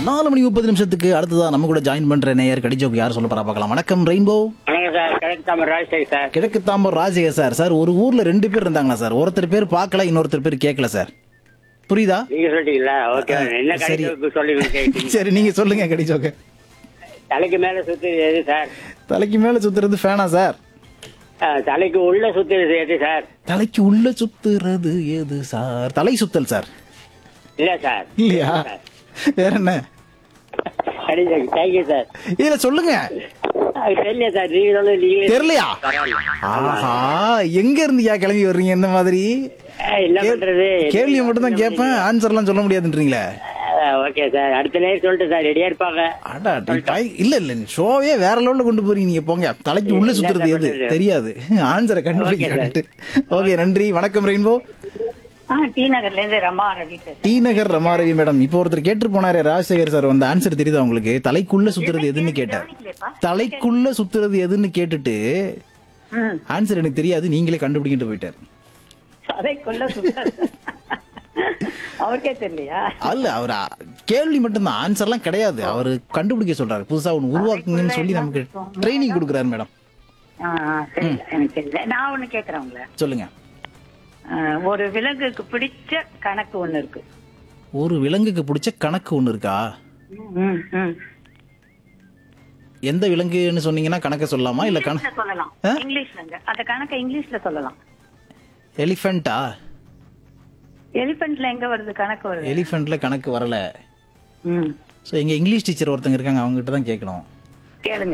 நாலு மணி முப்பது நிமிஷத்துக்கு அடுத்ததா நம்ம கூட ஜாயின் பண்ற நேயர் கடிஜோக்கு யார் சொல்ல போறா பார்க்கலாம் வணக்கம் ரெயின்போ வணக்கம் சார் கிழக்கு தாமர் ராஜசேகர் சார் கிழக்கு தாம்பரம் ராஜேகர் சார் சார் ஒரு ஊர்ல ரெண்டு பேர் இருந்தாங்களா சார் ஒருத்தர் பேர் பார்க்கல இன்னொருத்தர் பேர் கேட்கல சார் புரியுதா நீங்க சொல்லிட்டீங்களா ஓகே என்ன சரி. கடைக்கு சொல்லி கேட்டீங்க சரி நீங்க சொல்லுங்க கடிஜோக்கு தலைக்கு மேல சுத்துறது எது சார் தலைக்கு மேல சுத்துறது ஃபேனா சார் ஆ, தலைக்கு உள்ள சுத்துறது எது சார் தலைக்கு உள்ள சுத்துறது எது சார் தலை சுத்தல் சார் இல்ல சார் இல்லையா வேற என்ன கடிதம் தேங்க்யூ சார் இதுல சொல்லுங்க அது தெரியல சார் நீங்க சொல்லுங்க நீங்களே தெரியலையா ஆஹா எங்க இருந்தியா கிளம்பி வர்றீங்க இந்த மாதிரி ஆ, என்ன பண்றது கேள்வியை மட்டும் தான் கேட்பேன் ஆன்சர்லாம் சொல்ல முடியாதுன்றீங்களே ஓகே சார் அடுத்த நேரம் சொல்லிட்டு சார் ரெடியா இருப்பாங்க அடா டேய், டை- இல்ல இல்ல ஷோவே வேற லெவல்ல கொண்டு போறீங்க நீங்க போங்க தலைக்கு உள்ள சுத்துறது எது தெரியாது ஆன்சரை கண்டுபிடிக்க ஓகே நன்றி வணக்கம் ரெயின்போ ஆ டி நகர்ல இருந்து ரமா ரவி பேசுறேன். டி நகர் ரமாரவி மேடம் இப்போ ஒருத்தர் கேட்டு போனாரு ராஜசேகர் சார் அந்த ஆன்சர் தெரியுதா உங்களுக்கு தலைக்குள்ள சுத்துறது எதுன்னு கேட்டார் தலைக்குள்ள சுத்துறது எதுன்னு கேட்டுட்டு ம் ஆன்சர் எனக்கு தெரியாது நீங்களே கண்டுபிடிக்கிட்டு போயிட்டார் அதைக்குள்ள சுத்தாது. அவருக்கே தெரியலையா அல்ல அவர் அ- கேள்வி மட்டும்தான் ஆன்சர்லாம் கிடையாது அவர் கண்டுபிடிக்க சொல்றாரு புதுசா ஒன்று உருவாக்குங்கன்னு சொல்லி நமக்கு ட்ரைனிங் கொடுக்குறாரு மேடம் ஆ, ஆ, தெரியல எனக்கு தெரியல நான் ஒண்ணு கேக்குறேன் உங்களை சொல்லுங்க ஆ, ஒரு விலங்குக்கு பிடிச்ச கணக்கு ஒண்ணு இருக்கு ஒரு விலங்குக்கு பிடிச்ச கணக்கு ஒன்று இருக்கா ம், ம். எந்த விலங்குன்னு சொன்னீங்கன்னா கணக்க சொல்லலாமா இல்ல கண இங்கிலீஷ்ல சொல்லலாம் ஆ? இங்கிலீஷ்லங்க அந்த கணக்கை இங்கிலீஷ்ல சொல்லலாம் எலிஃபென்ட்டா எலிபென்ட்ல எங்க வருது கணக்கு வருது எலிஃபென்ட்ல கணக்கு வரல ம் ஸோ எங்க இங்கிலீஷ் டீச்சர் ஒருத்தங்க இருக்காங்க அவங்க கிட்ட தான் கேட்கணும் கேளுங்க